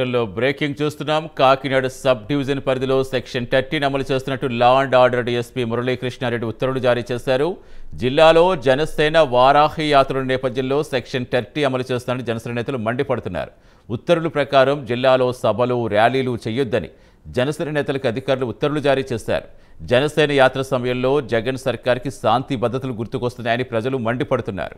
బులెటిన్లో బ్రేకింగ్ చూస్తున్నాం Kakinada sub division పరిధిలో సెక్షన్ థర్టీన్ అమలు చేస్తున్నట్టు law and order DSP Muralikrishna Reddy ఉత్తర్వులు జారీ చేశారు జిల్లాలో జనసేన వారాహి యాత్రల నేపథ్యంలో సెక్షన్ థర్టీ అమలు చేస్తున్నట్టు జనసేన నేతలు మండిపడుతున్నారు ఉత్తర్వుల ప్రకారం జిల్లాలో సభలు ర్యాలీలు చేయొద్దని జనసేన నేతలకు అధికారులు ఉత్తర్వులు జారీ చేశారు జనసేన యాత్ర సమయంలో జగన్ సర్కార్కి శాంతి భద్రతలు గుర్తుకొస్తున్నాయని ప్రజలు మండిపడుతున్నారు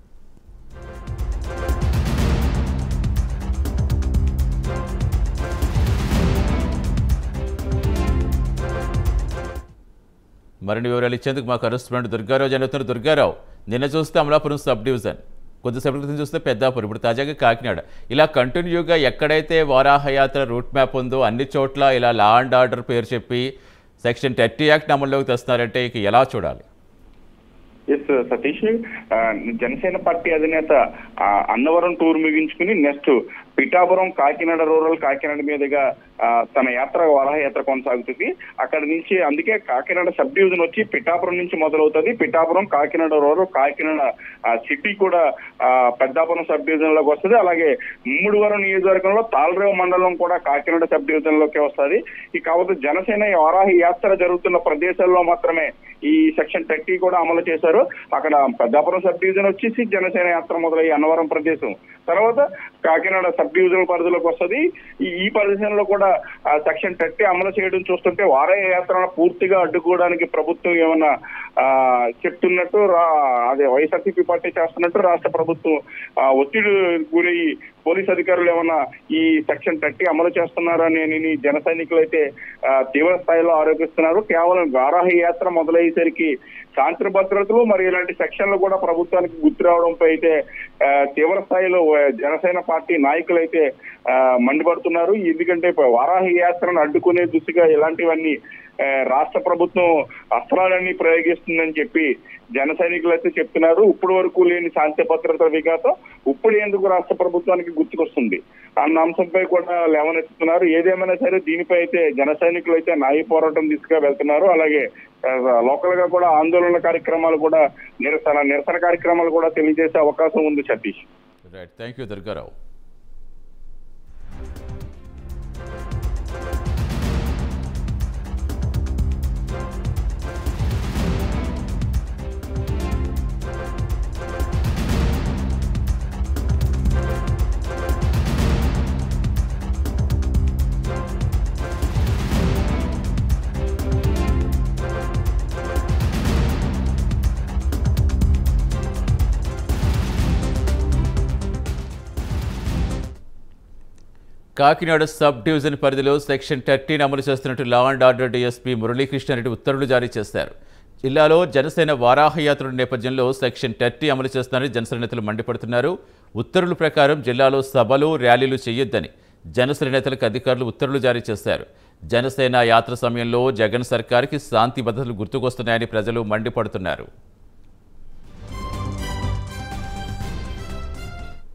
మరిన్ని వివరాలు ఇచ్చేందుకు మా కరెస్పాండెంట్ దుర్గారావు జరుగుతున్నారు దుర్గారావు నిన్న చూస్తే అమలాపురం సబ్ డివిజన్ కొద్దిసేపటి క్రితం చూస్తే పెద్దాపురం ఇప్పుడు తాజాగా కాకినాడ ఇలా కంటిన్యూగా ఎక్కడైతే వారాహయాత్ర రూట్ మ్యాప్ ఉందో అన్ని చోట్ల ఇలా లా అండ్ ఆర్డర్ పేరు చెప్పి సెక్షన్ థర్టీ యాక్ట్ అమల్లోకి తెస్తున్నారంటే ఇక ఎలా చూడాలి ఎస్ సతీష్ ఆ, జనసేన పార్టీ అధినేత ఆ, అన్నవరం టూర్ ముగించుకుని నెక్స్ట్ పిఠాపురం కాకినాడ రూరల్ కాకినాడ మీదుగా ఆ, తన యాత్ర వరాహ యాత్ర కొనసాగుతుంది అక్కడ నుంచి అందుకే కాకినాడ సబ్ డివిజన్ వచ్చి పిఠాపురం నుంచి మొదలవుతుంది పిఠాపురం కాకినాడ రూరల్ కాకినాడ ఆ, సిటీ కూడా ఆ, పెద్దాపురం సబ్ డివిజన్ లోకి వస్తుంది అలాగే ముమ్మడివరం నియోజకవర్గంలో తాళరేవు మండలం కూడా కాకినాడ సబ్ డివిజన్ లోకి వస్తుంది ఈ కాకపోతే జనసేన ఈ వారాహి యాత్ర జరుగుతున్న ప్రదేశాల్లో మాత్రమే ఈ సెక్షన్ థర్టీ కూడా అమలు చేశారు అక్కడ పెద్దాపురం సబ్ డివిజన్ వచ్చేసి జనసేన యాత్ర మొదలయ్యి అన్నవరం ప్రదేశం తర్వాత కాకినాడ సబ్ డివిజన్ పరిధిలోకి వస్తుంది ఈ ఈ ప్రదేశంలో కూడా ఆ సెక్షన్ థర్టీ అమలు చేయడం చూస్తుంటే వారాహి యాత్రను పూర్తిగా అడ్డుకోవడానికి ప్రభుత్వం ఏమన్నా ఆ, చెప్తున్నట్టు రా అదే వైఎస్ఆర్సీపీ పార్టీ చేస్తున్నట్టు రాష్ట్ర ప్రభుత్వం ఆ, ఒత్తిడి గురయ్యి పోలీస్ అధికారులు ఏమన్నా ఈ సెక్షన్ థర్టీ అమలు చేస్తున్నారని అని జన సైనికులు అయితే ఆ, తీవ్ర స్థాయిలో ఆరోపిస్తున్నారు కేవలం వారాహి యాత్ర మొదలయ్యేసరికి శాంతి భద్రతలు మరి ఇలాంటి సెక్షన్లు కూడా ప్రభుత్వానికి గుర్తు రావడంపై అయితే ఆ, తీవ్ర స్థాయిలో ఆ, జనసేన పార్టీ నాయకులు అయితే ఆ, మండిపడుతున్నారు ఎందుకంటే ఇప్పుడు వారాహి యాత్రను అడ్డుకునే దిశగా ఇలాంటివన్నీ ఆ, రాష్ట్ర ప్రభుత్వం అస్త్రాలన్నీ ప్రయోగిస్తుందని చెప్పి జన సైనికులు అయితే చెప్తున్నారు ఇప్పటి వరకు లేని శాంతి భద్రతల వికాసం ఇప్పుడు ఎందుకు రాష్ట్ర ప్రభుత్వానికి గుర్తుకొస్తుంది అన్న అంశంపై కూడా లేవనెత్తుతున్నారు ఏదేమైనా సరే దీనిపై అయితే జన సైనికులు అయితే న్యాయ పోరాటం దిశగా వెళ్తున్నారు అలాగే ఆ, లోకల్ గా కూడా ఆందోళన కార్యక్రమాలు కూడా నిరసన నిరసన కార్యక్రమాలు కూడా తెలియజేసే అవకాశం ఉంది Satish right thank you Durga Rao Kakinada sub division పరిధిలో సెక్షన్ థర్టీన్ అమలు చేస్తున్నట్టు law and order DSP Muralikrishna Reddy ఉత్తర్వులు జారీ చేశారు జిల్లాలో జనసేన వారాహయాత్ర నేపథ్యంలో సెక్షన్ థర్టీ అమలు చేస్తున్నారని జనసేన నేతలు మండిపడుతున్నారు ఉత్తర్వుల ప్రకారం జిల్లాలో సభలు ర్యాలీలు చేయొద్దని జనసేన నేతలకు అధికారులు ఉత్తర్వులు జారీ చేశారు జనసేన యాత్ర సమయంలో జగన్ సర్కార్కి శాంతి భద్రతలు గుర్తుకొస్తున్నాయని ప్రజలు మండిపడుతున్నారు